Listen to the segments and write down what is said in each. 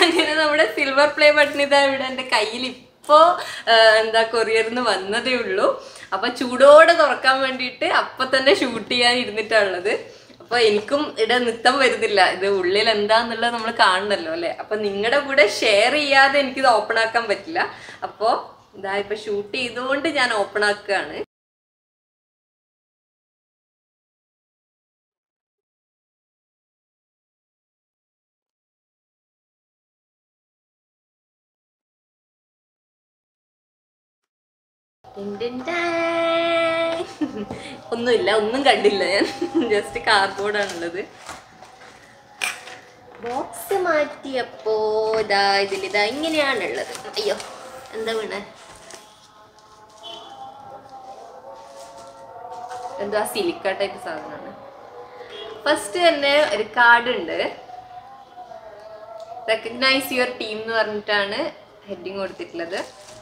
അങ്ങനെ നമ്മുടെ silver play button ഇതാ ഇവിടെ എൻ്റെ കയ്യിൽ ഇപ്പോ ആ, എന്താ കൊറിയറിന്ന് വന്നതേ ഉള്ളൂ അപ്പൊ ചൂടോടെ തുറക്കാൻ വേണ്ടിയിട്ട് അപ്പൊ തന്നെ ഷൂട്ട് ചെയ്യാൻ ഇരുന്നിട്ടുള്ളത് അപ്പൊ എനിക്കും ഇവിടെ നിത്തം വരുന്നില്ല ഇത് ഉള്ളിൽ എന്താന്നുള്ളത് നമ്മൾ കാണണല്ലോ അല്ലെ അപ്പൊ നിങ്ങളുടെ കൂടെ ഷെയർ ചെയ്യാതെ എനിക്കിത് ഓപ്പൺ ആക്കാൻ പറ്റില്ല അപ്പോ ഇതാ ഇപ്പൊ ഷൂട്ട് ചെയ്തുകൊണ്ട് ഞാൻ ഓപ്പൺ ആക്കുകയാണ് ടിൻ ടിൻ ടാൻ. ഒന്നുമില്ല ഒന്നും കണ്ടില്ല ഞാൻ ജസ്റ്റ് കാർഡ്ബോർഡ് ആണുള്ളത് ബോക്സ് മാറ്റിയപ്പോ ഇതാ ഇതിലിതാ ഇങ്ങനെയാണുള്ളത് അയ്യോ എന്താ വീണേ എന്തോ ആ സിലിക്ക ടൈപ്പ് സാധനമാണ് ഫസ്റ്റ് തന്നെ ഒരു കാർഡ് ഉണ്ട് റെക്കഗ്നൈസ് യുവർ ടീം എന്ന് പറഞ്ഞിട്ടാണ് ഹെഡിങ് കൊടുത്തിട്ടുള്ളത്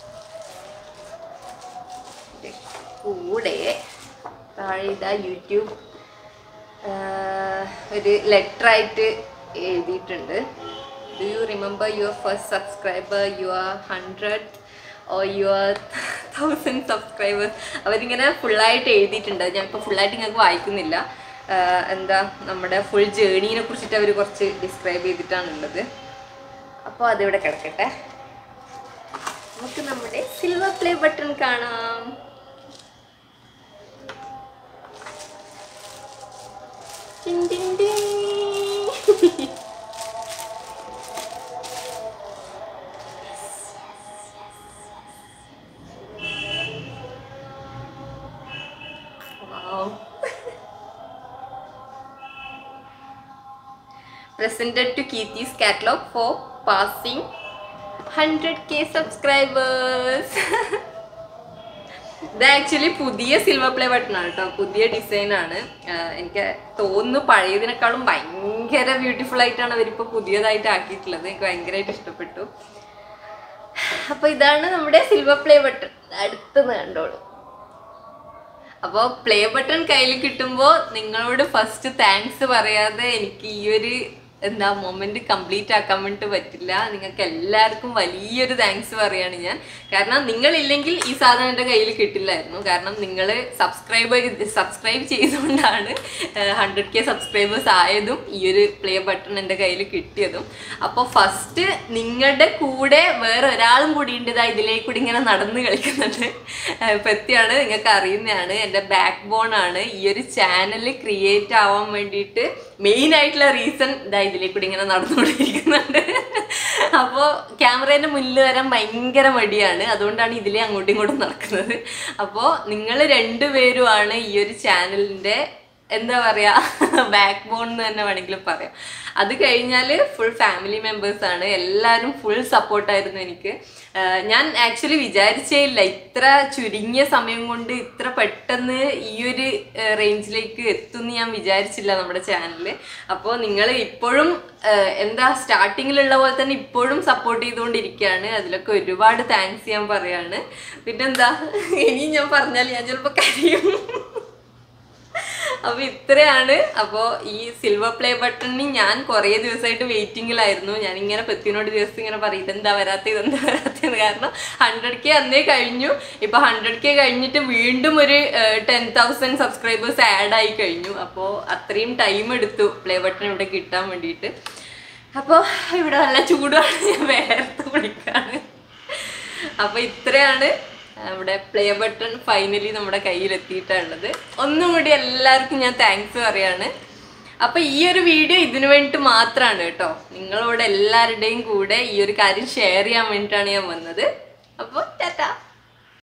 കൂടെ താഴെ ഇതാ യൂട്യൂബ് ആഹ്, ഒരു ലെറ്റർ ആയിട്ട് എഴുതിയിട്ടുണ്ട് do you remember your first subscriber your hundred or your thousand subscribers അവരിങ്ങനെ ഫുള്ളായിട്ട് എഴുതിയിട്ടുണ്ട് അത് ഞാനിപ്പോൾ ഫുള്ളായിട്ട് ഞങ്ങൾക്ക് വായിക്കുന്നില്ല ആഹ്, എന്താ നമ്മുടെ ഫുൾ ജേണീനെ കുറിച്ചിട്ട് അവർ കുറച്ച് ഡിസ്ക്രൈബ് ചെയ്തിട്ടാണുള്ളത് അപ്പോൾ അതിവിടെ കിടക്കട്ടെ നമുക്ക് നമ്മുടെ സിൽവർ പ്ലേ ബട്ടൺ കാണാം ടിൻ ടിൻ ടിൻ. Wow. Presented to Keithi's catalog for passing 100k subscribers. ഇത് ആക്ച്വലി പുതിയ സിൽവർ പ്ലേ ബട്ടൺ ആണ് കേട്ടോ പുതിയ ഡിസൈൻ ആണ് ആഹ് എനിക്ക് തോന്നുന്നു പഴയതിനേക്കാളും ഭയങ്കര ബ്യൂട്ടിഫുൾ ആയിട്ടാണ് അവരിപ്പോൾ പുതിയതായിട്ട് ആക്കിയിട്ടുള്ളത് എനിക്ക് ഭയങ്കരമായിട്ട് ഇഷ്ടപ്പെട്ടു അപ്പൊ ഇതാണ് നമ്മുടെ സിൽവർ പ്ലേ ബട്ടൺ അടുത്തുനിന്ന് കണ്ടോളൂ അപ്പോൾ പ്ലേ ബട്ടൺ കയ്യിൽ കിട്ടുമ്പോൾ നിങ്ങളോട് ഫസ്റ്റ് താങ്ക്സ് പറയാതെ എനിക്ക് ഈ ഒരു എന്താ മൊമെന്റ് കംപ്ലീറ്റ് ആക്കാൻ വേണ്ടിട്ട് പറ്റില്ല നിങ്ങൾക്ക് എല്ലാവർക്കും വലിയൊരു താങ്ക്സ് പറയാണ് ഞാൻ കാരണം നിങ്ങളില്ലെങ്കിൽ ഈ സാധനം എൻ്റെ കയ്യിൽ കിട്ടില്ലായിരുന്നു കാരണം നിങ്ങൾ സബ്സ്ക്രൈബ് സബ്സ്ക്രൈബ് ചെയ്തുകൊണ്ടാണ് ഹൺഡ്രഡ് കെ സബ്സ്ക്രൈബേഴ്സ് ആയതും ഈ ഒരു പ്ലേ ബട്ടൺ എൻ്റെ കയ്യിൽ കിട്ടിയതും അപ്പോൾ ഫസ്റ്റ് നിങ്ങളുടെ കൂടെ വേറെ ഒരാളും കൂടി ഉണ്ട് ഇതാ ഇതിലേക്ക് കൂടി ഇങ്ങനെ നടന്ന് കളിക്കുന്നുണ്ട് ഏഹ് പറ്റിയാണ് നിങ്ങൾക്ക് അറിയുന്നതാണ് എൻ്റെ ബാക്ക് ബോൺ ആണ് ഈ ഒരു ചാനൽ ക്രിയേറ്റ് ആവാൻ വേണ്ടിയിട്ട് മെയിൻ ആയിട്ടുള്ള റീസൺ ഇതാ ഇതിലേക്ക് കൂടി ഇങ്ങനെ നടന്നുകൊണ്ടിരിക്കുന്നുണ്ട് അപ്പോൾ ക്യാമറേൻ്റെ മുന്നിൽ വരാൻ ഭയങ്കര മടിയാണ് അതുകൊണ്ടാണ് ഇതിലെ അങ്ങോട്ടും ഇങ്ങോട്ടും നടക്കുന്നത് അപ്പോൾ നിങ്ങൾ രണ്ടുപേരുമാണ് ഈ ഒരു ചാനലിൻ്റെ എന്താ പറയാ ബാക്ക് ബോൺ എന്ന് തന്നെ വേണമെങ്കിൽ പറയാം അത് കഴിഞ്ഞാൽ ഫുൾ ഫാമിലി മെമ്പേഴ്സ് ആണ് എല്ലാവരും ഫുൾ സപ്പോർട്ടായിരുന്നു എനിക്ക് ആഹ് ഞാൻ ആക്ച്വലി വിചാരിച്ചേ ഇല്ല ഇത്ര ചുരുങ്ങിയ സമയം കൊണ്ട് ഇത്ര പെട്ടെന്ന് ഈ ഒരു റേഞ്ചിലേക്ക് എത്തുമെന്ന് ഞാൻ വിചാരിച്ചില്ല നമ്മുടെ ചാനലിൽ അപ്പോൾ നിങ്ങൾ ഇപ്പോഴും ആഹ് എന്താ സ്റ്റാർട്ടിങ്ങിലുള്ള പോലെ തന്നെ ഇപ്പോഴും സപ്പോർട്ട് ചെയ്തുകൊണ്ടിരിക്കുകയാണ് അതിലൊക്കെ ഒരുപാട് താങ്ക്സ് ഞാൻ പറയാണ് പിന്നെന്താ ഇനി ഞാൻ പറഞ്ഞാൽ ഞാൻ ചിലപ്പോൾ കരയും അപ്പൊ ഇത്രയാണ് അപ്പോൾ ഈ സിൽവർ പ്ലേ ബട്ടണിന് ഞാൻ കുറേ ദിവസമായിട്ട് വെയിറ്റിംഗിലായിരുന്നു ഞാൻ ഇങ്ങനെ പെത്തിനോട് ദിവസം ഇങ്ങനെ പറയും ഇതെന്താ വരാത്ത ഇതെന്താ വരാത്തത് കാരണം ഹൺഡ്രഡ് കെ അന്നേ കഴിഞ്ഞു ഇപ്പൊ ഹൺഡ്രഡ് കെ കഴിഞ്ഞിട്ട് വീണ്ടും ഒരു ടെൻ തൗസൻഡ് സബ്സ്ക്രൈബേഴ്സ് ആഡ് ആയി കഴിഞ്ഞു അപ്പോൾ അത്രയും ടൈം എടുത്തു പ്ലേ ബട്ടൺ ഇവിടെ കിട്ടാൻ വേണ്ടിയിട്ട് അപ്പോൾ ഇവിടെ നല്ല ചൂടാണ് ഞാൻ വേർത്ത് കുളിക്കാണ് അപ്പൊ ഇത്രയാണ് നമ്മുടെ പ്ലേ ബട്ടൺ ഫൈനലി നമ്മുടെ കയ്യിൽ എത്തിയിട്ടുള്ളത് ഒന്നും കൂടി എല്ലാവർക്കും ഞാൻ താങ്ക്സ് പറയാണ് അപ്പൊ ഈ ഒരു വീഡിയോ ഇതിനു വേണ്ടിയിട്ട് മാത്രമാണ് കേട്ടോ നിങ്ങളോട് എല്ലാവരുടെയും കൂടെ ഈ ഒരു കാര്യം ഷെയർ ചെയ്യാൻ വേണ്ടിയിട്ടാണ് ഞാൻ വന്നത് അപ്പോൾ